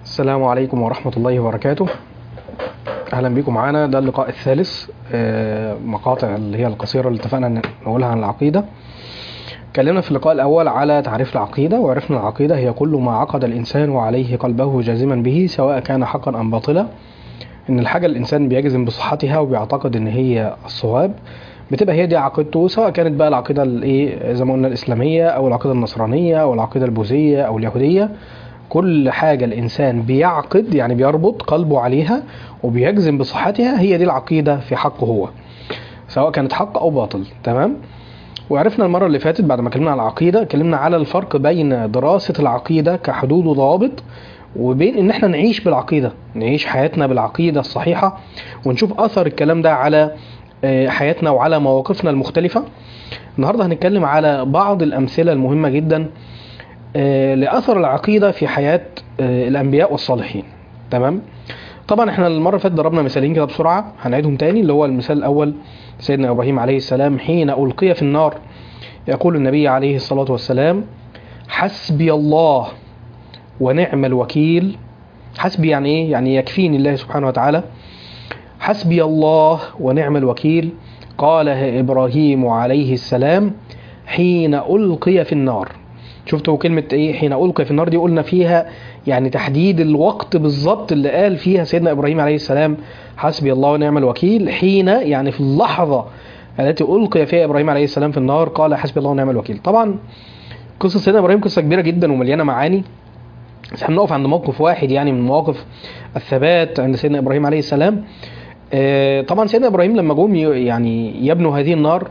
السلام عليكم ورحمة الله وبركاته أهلا بكم معانا ده اللقاء الثالث آه، مقاطع اللي هي القصيرة اللي اتفقنا نقولها عن العقيدة اتكلمنا في اللقاء الأول على تعريف العقيدة وعرفنا العقيدة هي كل ما عقد الإنسان وعليه قلبه جازما به سواء كان حقا أم باطلا إن الحاجة الإنسان بيجزم بصحتها وبيعتقد إن هي الصواب بتبقى هي دي عقيدته سواء كانت بقى العقيدة الايه زي ما قلنا الإسلامية أو العقيدة النصرانية أو العقيدة البوذية أو اليهودية كل حاجة الإنسان بيعقد يعني بيربط قلبه عليها وبيجزم بصحتها هي دي العقيدة في حقه هو سواء كانت حق أو باطل تمام وعرفنا المرة اللي فاتت بعد ما اتكلمنا على العقيدة اتكلمنا على الفرق بين دراسة العقيدة كحدود وضوابط وبين ان احنا نعيش بالعقيدة نعيش حياتنا بالعقيدة الصحيحة ونشوف اثر الكلام ده على آه، حياتنا وعلى مواقفنا المختلفة النهاردة هنتكلم على بعض الأمثلة المهمة جدا آه، لأثر العقيدة في حياة آه، الأنبياء والصالحين تمام طبعا احنا المرة اللي فاتت ضربنا مثالين كده بسرعة هنعيدهم تاني اللي هو المثال الأول سيدنا إبراهيم عليه السلام حين ألقي في النار يقول النبي عليه الصلاة والسلام حسبي الله ونعم الوكيل حسبي يعني ايه يعني يكفيني الله سبحانه وتعالى حسبي الله ونعم الوكيل قالها إبراهيم عليه السلام حين ألقي في النار شفتوا كلمة ايه حين ألقي في النار دي قلنا فيها يعني تحديد الوقت بالظبط اللي قال فيها سيدنا إبراهيم عليه السلام حسبي الله ونعم الوكيل حين يعني في اللحظة التي ألقي فيها إبراهيم عليه السلام في النار قال حسبي الله ونعم الوكيل طبعا قصة سيدنا إبراهيم قصة كبيرة جدا ومليانة معاني بس احنا بنقف عند موقف واحد يعني من مواقف الثبات عند سيدنا إبراهيم عليه السلام آه، طبعا سيدنا إبراهيم لما جم ي- يعني يبنوا هذه النار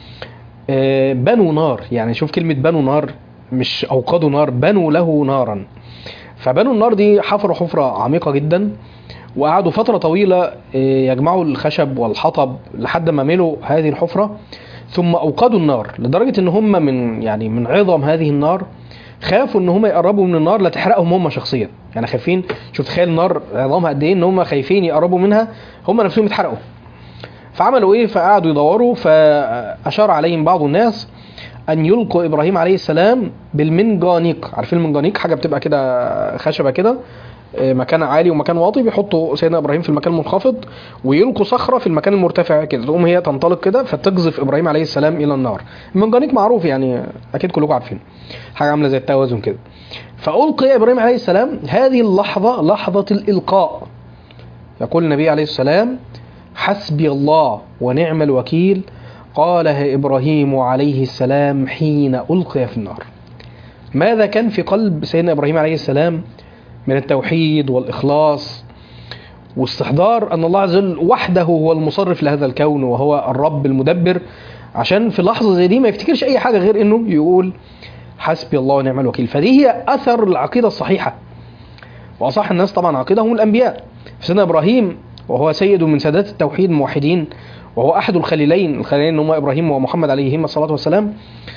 آه، بنوا نار يعني شوف كلمة بنوا نار مش أوقدوا نار بنوا له نارا فبنوا النار دي حفروا حفرة عميقة جدا وقعدوا فترة طويلة آه، يجمعوا الخشب والحطب لحد ما ملوا هذه الحفرة ثم أوقدوا النار لدرجة إن هم من يعني من عظم هذه النار خافوا إن هم يقربوا من النار لا تحرقهم هم شخصيا يعني خايفين شوف تخيل النار عظامها قد إيه إن هم خايفين يقربوا منها هم نفسهم يتحرقوا فعملوا ايه فقعدوا يدوروا فاشار عليهم بعض الناس ان يلقوا ابراهيم عليه السلام بالمنجانيق عارفين المنجانيق حاجه بتبقى كده خشبه كده آه، مكان عالي ومكان واطي بيحطوا سيدنا ابراهيم في المكان المنخفض ويلقوا صخره في المكان المرتفع كده تقوم هي تنطلق كده فتقذف ابراهيم عليه السلام الى النار المنجانيق معروف يعني اكيد كلكم عارفين حاجه عامله زي التوازن كده فالقي ابراهيم عليه السلام هذه اللحظه لحظه الالقاء يقول النبي عليه السلام حسبي الله ونعم الوكيل قالها إبراهيم عليه السلام حين ألقي في النار ماذا كان في قلب سيدنا إبراهيم عليه السلام من التوحيد والإخلاص واستحضار أن الله عز وجل وحده هو المصرف لهذا الكون وهو الرب المدبر عشان في لحظة زي دي ما يفتكرش أي حاجة غير أنه يقول حسبي الله ونعم الوكيل فدي هي أثر العقيدة الصحيحة وأصح الناس طبعا عقيدة هم الأنبياء سيدنا إبراهيم وهو سيد من سادات التوحيد الموحدين وهو أحد الخليلين الخليلين هما إبراهيم ومحمد عليهما الصلاة والسلام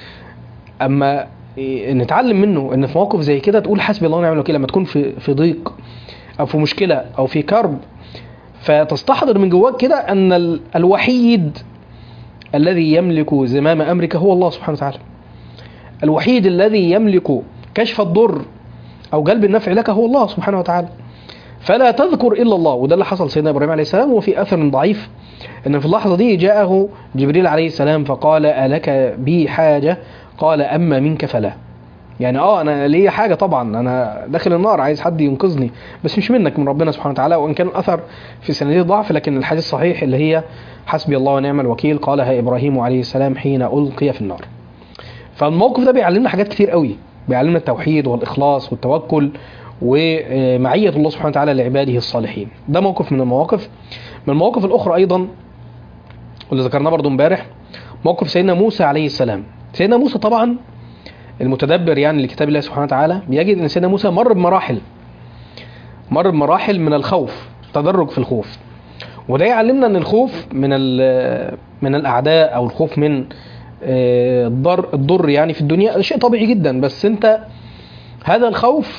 أما إيه، نتعلم منه ان في موقف زي كده تقول حسبي الله ونعم الوكيل لما تكون في في ضيق او في مشكله او في كرب فتستحضر من جواك كده ان ال- الوحيد الذي يملك زمام امرك هو الله سبحانه وتعالى الوحيد الذي يملك كشف الضر او جلب النفع لك هو الله سبحانه وتعالى فلا تذكر الا الله وده اللي حصل سيدنا ابراهيم عليه السلام وفي اثر ضعيف ان في اللحظه دي جاءه جبريل عليه السلام فقال الك بي حاجه قال اما منك فلا يعني اه انا ليا حاجه طبعا انا داخل النار عايز حد ينقذني بس مش منك من ربنا سبحانه وتعالى وان كان الاثر في سنده ضعف لكن الحديث صحيح اللي هي حسبي الله ونعم الوكيل قالها ابراهيم عليه السلام حين القي في النار فالموقف ده بيعلمنا حاجات كتير قوي بيعلمنا التوحيد والاخلاص والتوكل ومعيه الله سبحانه وتعالى لعباده الصالحين ده موقف من المواقف من المواقف الاخرى ايضا واللي ذكرناه برضو امبارح موقف سيدنا موسى عليه السلام سيدنا موسى طبعا المتدبر يعني لكتاب الله سبحانه وتعالى بيجد ان سيدنا موسى مر بمراحل مر بمراحل من الخوف تدرج في الخوف وده يعلمنا ان الخوف من ال- من الاعداء او الخوف من آه، الضر الضر يعني في الدنيا شيء طبيعي جدا بس انت هذا الخوف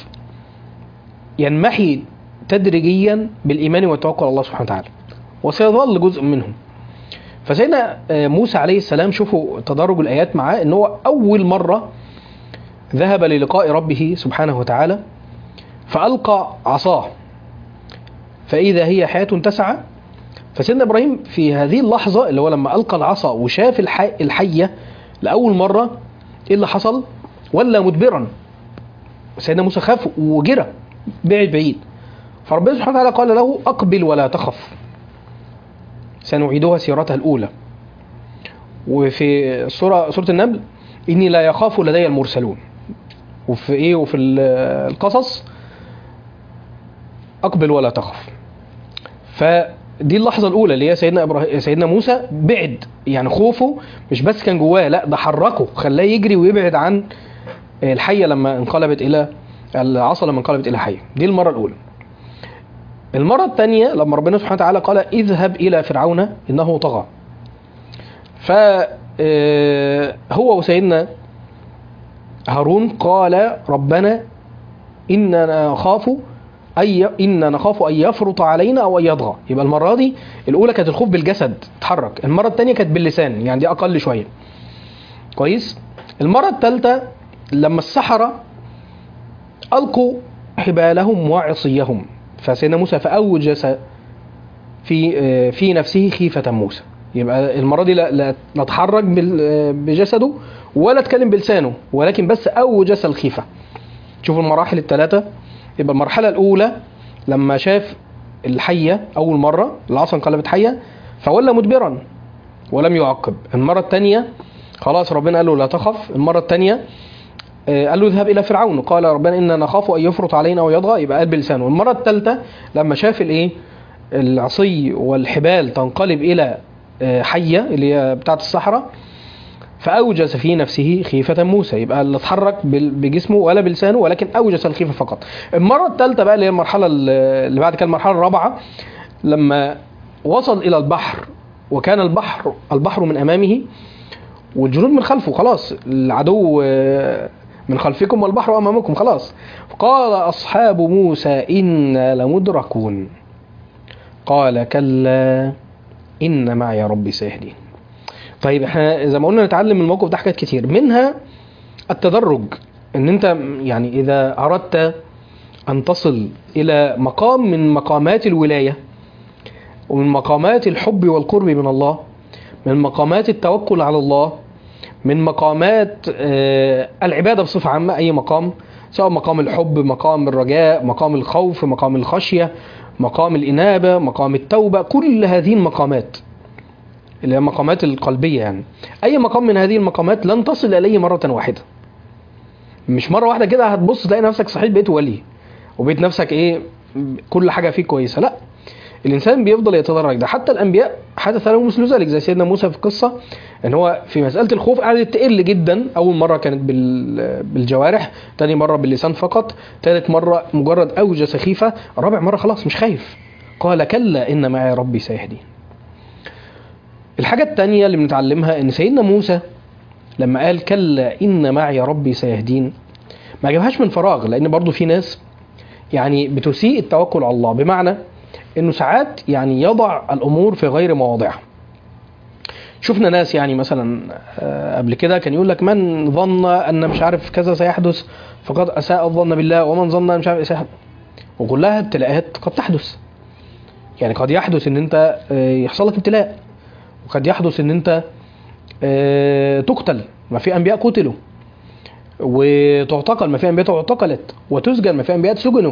ينمحي تدريجيا بالايمان والتوكل على الله سبحانه وتعالى وسيظل جزء منهم فسيدنا آه، موسى عليه السلام شوفوا تدرج الايات معاه ان هو اول مره ذهب للقاء ربه سبحانه وتعالى فألقى عصاه فإذا هي حياة تسعى فسيدنا إبراهيم في هذه اللحظة اللي هو لما ألقى العصا وشاف الحي الحية لأول مرة إيه اللي حصل؟ ولا مدبرا سيدنا موسى خاف وجرى بعد بعيد فربنا سبحانه وتعالى قال له أقبل ولا تخف سنعيدها سيرتها الأولى وفي سورة سورة النمل إني لا يخاف لدي المرسلون وفي إيه وفي ال- القصص أقبل ولا تخف فدي اللحظة الأولى اللي هي سيدنا إبراهيم سيدنا موسى بعد يعني خوفه مش بس كان جواه لا ده حركه خلاه يجري ويبعد عن الحية لما انقلبت إلى العصا لما انقلبت إلى حية دي المرة الأولى المرة الثانية لما ربنا سبحانه وتعالى قال اذهب إلى فرعون إنه طغى فهو وسيدنا هارون قال ربنا إننا نخاف أي إن نخاف أن يفرط علينا أو أن يطغى يبقى المرة دي الأولى كانت الخوف بالجسد اتحرك المرة الثانية كانت باللسان يعني دي أقل شوية كويس المرة الثالثة لما السحرة ألقوا حبالهم وعصيهم فسيدنا موسى فأوجس في في نفسه خيفة موسى يبقى المرة دي لا, لا, لا اتحرك بال- بجسده ولا اتكلم بلسانه ولكن بس أوجس الخيفة شوفوا المراحل الثلاثة يبقى المرحلة الأولى لما شاف الحية أول مرة العصا انقلبت حية فولى مدبرا ولم يعقب المرة الثانية خلاص ربنا قال له لا تخف المرة الثانية آه، قال له اذهب الى فرعون قال ربنا انا نخاف ان يفرط علينا ويطغى يبقى قال بلسانه المره الثالثه لما شاف الايه العصي والحبال تنقلب الى آه، حيه اللي هي بتاعه الصحراء فاوجس في نفسه خيفه موسى يبقى اللي اتحرك بال- بجسمه ولا بلسانه ولكن اوجس الخيفه فقط المره الثالثه بقى اللي هي المرحله اللي بعد كده المرحله الرابعه لما وصل الى البحر وكان البحر البحر من امامه والجنود من خلفه خلاص العدو آه، من خلفكم والبحر امامكم خلاص قال اصحاب موسى انا لمدركون قال كلا ان معي ربي سيهدين طيب احنا زي ما قلنا نتعلم من الموقف ده حاجات كتير منها التدرج ان انت يعني اذا اردت ان تصل الى مقام من مقامات الولايه ومن مقامات الحب والقرب من الله من مقامات التوكل على الله من مقامات آه، العباده بصفه عامه اي مقام سواء مقام الحب مقام الرجاء مقام الخوف مقام الخشيه مقام الانابه مقام التوبه كل هذه المقامات اللي هي المقامات القلبيه يعني اي مقام من هذه المقامات لن تصل اليه مره واحده مش مره واحده كده هتبص تلاقي نفسك صحيت بقيت ولي وبقيت نفسك ايه كل حاجه فيك كويسه لا الانسان بيفضل يتدرج ده حتى الانبياء حدث لهم مثل ذلك زي سيدنا موسى في القصه ان هو في مساله الخوف قعدت تقل جدا اول مره كانت بال- بالجوارح تاني مره باللسان فقط ثالث مره مجرد اوجس خيفه رابع مره خلاص مش خايف قال كلا ان معي ربي سيهدين الحاجه الثانيه اللي بنتعلمها ان سيدنا موسى لما قال كلا ان معي ربي سيهدين ما جابهاش من فراغ لان برضو في ناس يعني بتسيء التوكل على الله بمعنى انه ساعات يعني يضع الامور في غير مواضعها شفنا ناس يعني مثلا آه، قبل كده كان يقول لك من ظن ان مش عارف كذا سيحدث فقد اساء الظن بالله ومن ظن أن مش عارف إيه سيحدث وكلها ابتلاءات قد تحدث يعني قد يحدث ان انت آه، يحصل لك ابتلاء وقد يحدث ان انت آه، تقتل ما في انبياء قتلوا وتعتقل ما في انبياء اعتقلت وتسجن ما في انبياء سجنوا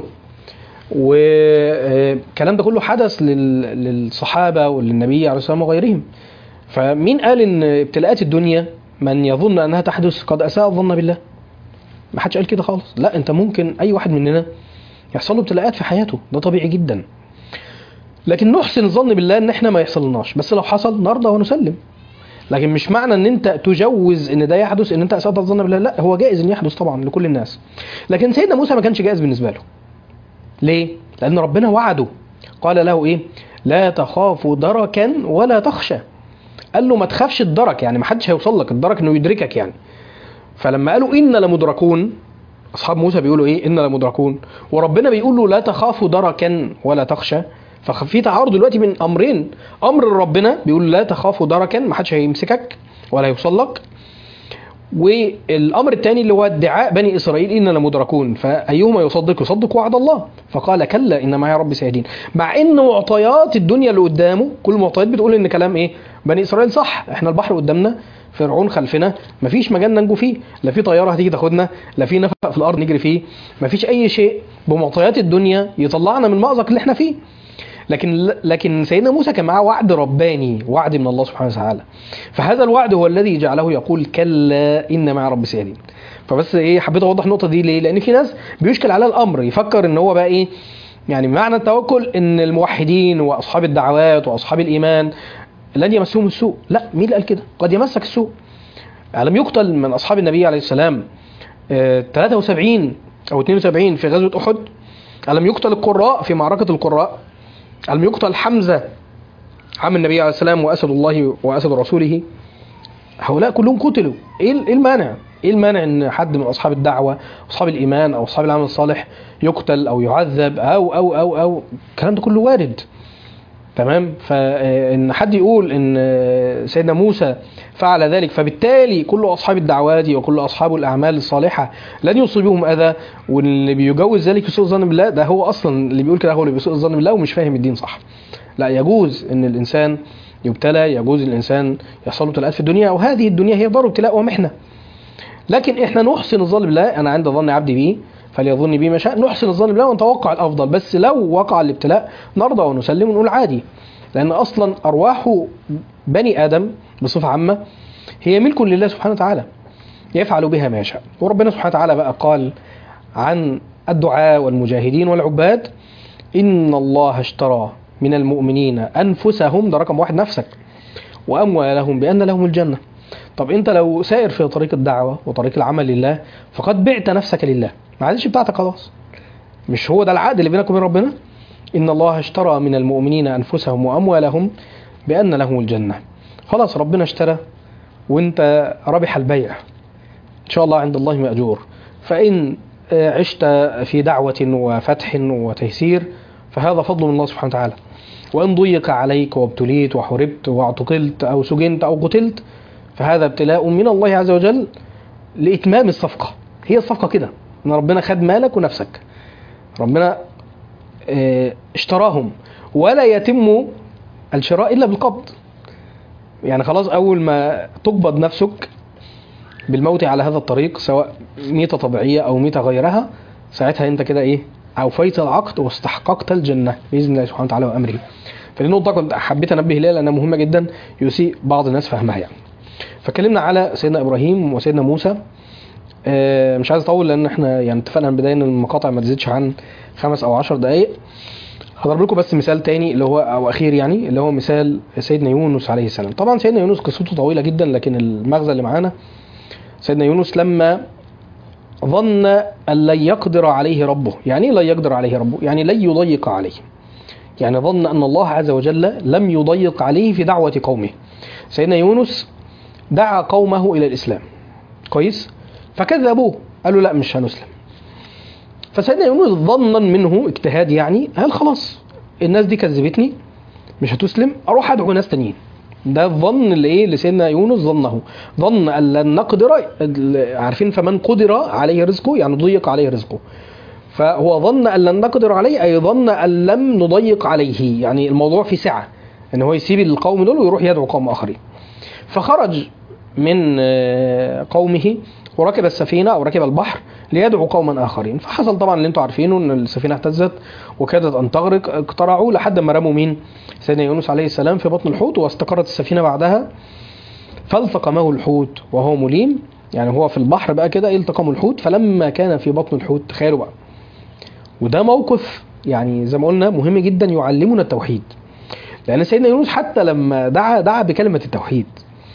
والكلام ده كله حدث لل- للصحابه وللنبي عليه الصلاه والسلام وغيرهم فمين قال ان ابتلاءات الدنيا من يظن انها تحدث قد اساء الظن بالله ما حدش قال كده خالص لا انت ممكن اي واحد مننا يحصل له ابتلاءات في حياته ده طبيعي جدا لكن نحسن الظن بالله ان احنا ما يحصلناش بس لو حصل نرضى ونسلم لكن مش معنى ان انت تجوز ان ده يحدث ان انت اسأت الظن بالله لا هو جائز ان يحدث طبعا لكل الناس لكن سيدنا موسى ما كانش جائز بالنسبه له ليه لان ربنا وعده قال له ايه لا تخاف دركا ولا تخشى قال له ما تخافش الدرك يعني ما حدش هيوصل لك الدرك انه يدركك يعني فلما قالوا إنا لمدركون أصحاب موسى بيقولوا إيه إنا لمدركون وربنا بيقول له لا تخافوا دركا ولا تخشى ففي تعارض دلوقتي بين أمرين أمر ربنا بيقول لا تخافوا دركا ما حدش هيمسكك ولا هيوصل لك والامر الثاني اللي هو ادعاء بني اسرائيل اننا مدركون فايهما يصدق يصدق وعد الله فقال كلا ان معي ربي سيهدين مع ان معطيات الدنيا اللي قدامه كل المعطيات بتقول ان كلام ايه بني اسرائيل صح احنا البحر قدامنا فرعون خلفنا مفيش مجال ننجو فيه لا في طياره هتيجي تاخدنا لا في نفق في الارض نجري فيه مفيش اي شيء بمعطيات الدنيا يطلعنا من المأزق اللي احنا فيه لكن لكن سيدنا موسى كان معاه وعد رباني وعد من الله سبحانه وتعالى فهذا الوعد هو الذي جعله يقول كلا ان مع رب سيهدين فبس ايه حبيت اوضح النقطه دي ليه لان في ناس بيشكل عليها الامر يفكر ان هو بقى ايه يعني معنى التوكل ان الموحدين واصحاب الدعوات واصحاب الايمان لن يمسهم السوء لا مين اللي قال كده قد يمسك السوء ألم يقتل من أصحاب النبي عليه السلام آه، 73 أو 72 في غزوة أحد ألم يقتل القراء في معركة القراء ألم يقتل حمزة عم النبي عليه السلام وأسد الله وأسد رسوله هؤلاء كلهم قتلوا إيه ال- إيه المانع؟ إيه المانع إن حد من أصحاب الدعوة أصحاب الإيمان أو أصحاب العمل الصالح يقتل أو يعذب أو أو أو أو الكلام ده كله وارد تمام فان حد يقول ان سيدنا موسى فعل ذلك فبالتالي كل اصحاب الدعوات وكل اصحاب الاعمال الصالحه لن يصيبهم اذى واللي بيجوز ذلك يسوء الظن بالله ده هو اصلا اللي بيقول كده هو اللي بيسوء الظن بالله ومش فاهم الدين صح لا يجوز ان الانسان يبتلى يجوز الانسان يحصل له ابتلاءات في الدنيا وهذه الدنيا هي دار ابتلاء ومحنه لكن احنا نحسن الظن بالله انا عند ظن عبدي بي فليظن بي ما شاء نحسن الظن بالله ونتوقع الافضل بس لو وقع الابتلاء نرضى ونسلم ونقول عادي لان اصلا ارواح بني ادم بصفه عامه هي ملك لله سبحانه وتعالى يفعل بها ما يشاء وربنا سبحانه وتعالى بقى قال عن الدعاء والمجاهدين والعباد ان الله اشترى من المؤمنين انفسهم ده رقم واحد نفسك واموالهم بان لهم الجنه طب انت لو سائر في طريق الدعوه وطريق العمل لله فقد بعت نفسك لله ما عادش بتاعتك خلاص مش هو ده العقد اللي بينك وبين ربنا ان الله اشترى من المؤمنين انفسهم واموالهم بان لهم الجنه خلاص ربنا اشترى وانت ربح البيع ان شاء الله عند الله ماجور فان آه، عشت في دعوه وفتح وتيسير فهذا فضل من الله سبحانه وتعالى وان ضيق عليك وابتليت وحربت واعتقلت او سجنت او قتلت فهذا ابتلاء من الله عز وجل لاتمام الصفقه هي الصفقه كده ان ربنا خد مالك ونفسك ربنا آه، اشتراهم ولا يتم الشراء الا بالقبض يعني خلاص اول ما تقبض نفسك بالموت على هذا الطريق سواء ميتة طبيعية او ميتة غيرها ساعتها انت كده ايه اوفيت العقد واستحققت الجنة باذن الله سبحانه وتعالى وامره فدي نقطة كنت حبيت انبه ليها لانها مهمة جدا يسيء بعض الناس فهمها يعني فكلمنا على سيدنا ابراهيم وسيدنا موسى آه، مش عايز اطول لان احنا يعني اتفقنا من البدايه ان المقاطع ما تزيدش عن خمس او عشر دقائق هضرب لكم بس مثال تاني اللي هو او اخير يعني اللي هو مثال سيدنا يونس عليه السلام طبعا سيدنا يونس قصته طويله جدا لكن المغزى اللي معانا سيدنا يونس لما ظن ان لن يقدر عليه ربه يعني ايه لن يقدر عليه ربه يعني لن يضيق عليه يعني ظن ان الله عز وجل لم يضيق عليه في دعوه قومه سيدنا يونس دعا قومه الى الاسلام كويس فكذبوه قالوا لا مش هنسلم فسيدنا يونس ظنا منه اجتهاد يعني قال خلاص الناس دي كذبتني مش هتسلم اروح ادعو ناس تانيين ده الظن اللي ايه اللي سيدنا يونس ظنه ظن ان لن نقدر عارفين فمن قدر عليه رزقه يعني ضيق عليه رزقه فهو ظن ان لن نقدر عليه اي ظن ان لم نضيق عليه يعني الموضوع في سعه ان هو يسيب القوم دول ويروح يدعو قوم اخرين فخرج من آه، قومه وركب السفينه او ركب البحر ليدعو قوما اخرين فحصل طبعا اللي انتم عارفينه ان السفينه اهتزت وكادت ان تغرق اقترعوا لحد ما رموا مين سيدنا يونس عليه السلام في بطن الحوت واستقرت السفينه بعدها فالتقمه الحوت وهو مليم يعني هو في البحر بقى كده التقمه الحوت فلما كان في بطن الحوت تخيلوا بقى وده موقف يعني زي ما قلنا مهم جدا يعلمنا التوحيد لان سيدنا يونس حتى لما دعا دعا بكلمه التوحيد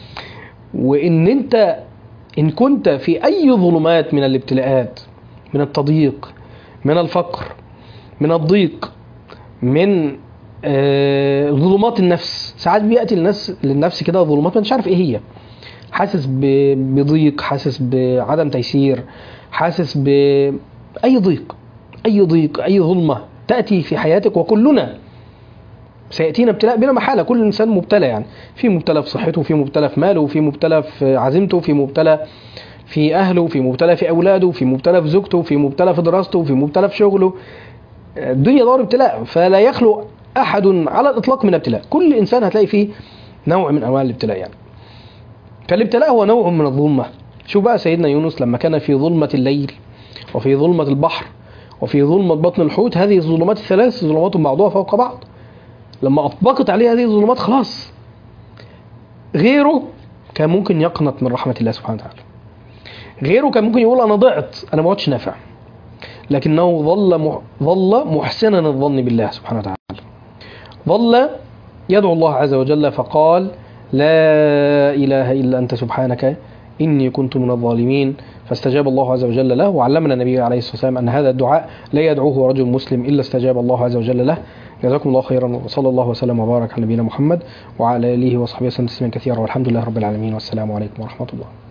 وان انت ان كنت في اي ظلمات من الابتلاءات من التضييق من الفقر من الضيق من آه، ظلمات النفس ساعات بياتي الناس للنفس كده ظلمات ما انتش عارف ايه هي حاسس ب- بضيق حاسس بعدم تيسير حاسس باي ضيق اي ضيق اي ظلمه تاتي في حياتك وكلنا سياتينا ابتلاء بلا محاله كل انسان مبتلى يعني في مبتلى في صحته في مبتلى في ماله في مبتلى في عزيمته في مبتلى في اهله في مبتلى في اولاده في مبتلى في زوجته في مبتلى في دراسته في مبتلى في شغله الدنيا دار ابتلاء فلا يخلو احد على الاطلاق من ابتلاء كل انسان هتلاقي فيه نوع من انواع الابتلاء يعني فالابتلاء هو نوع من الظلمه شوف بقى سيدنا يونس لما كان في ظلمه الليل وفي ظلمه البحر وفي ظلمه بطن الحوت هذه الظلمات الثلاث ظلمات بعضها فوق بعض لما اطبقت عليه هذه الظلمات خلاص غيره كان ممكن يقنط من رحمه الله سبحانه وتعالى غيره كان ممكن يقول انا ضعت انا ما عدتش نافع لكنه ظل مح... ظل محسنا الظن بالله سبحانه وتعالى ظل يدعو الله عز وجل فقال لا اله الا انت سبحانك اني كنت من الظالمين فاستجاب الله عز وجل له وعلمنا النبي عليه الصلاه والسلام ان هذا الدعاء لا يدعوه رجل مسلم الا استجاب الله عز وجل له جزاكم الله خيرا وصلى الله وسلم وبارك على نبينا محمد وعلى اله وصحبه وسلم تسليما كثيرا والحمد لله رب العالمين والسلام عليكم ورحمه الله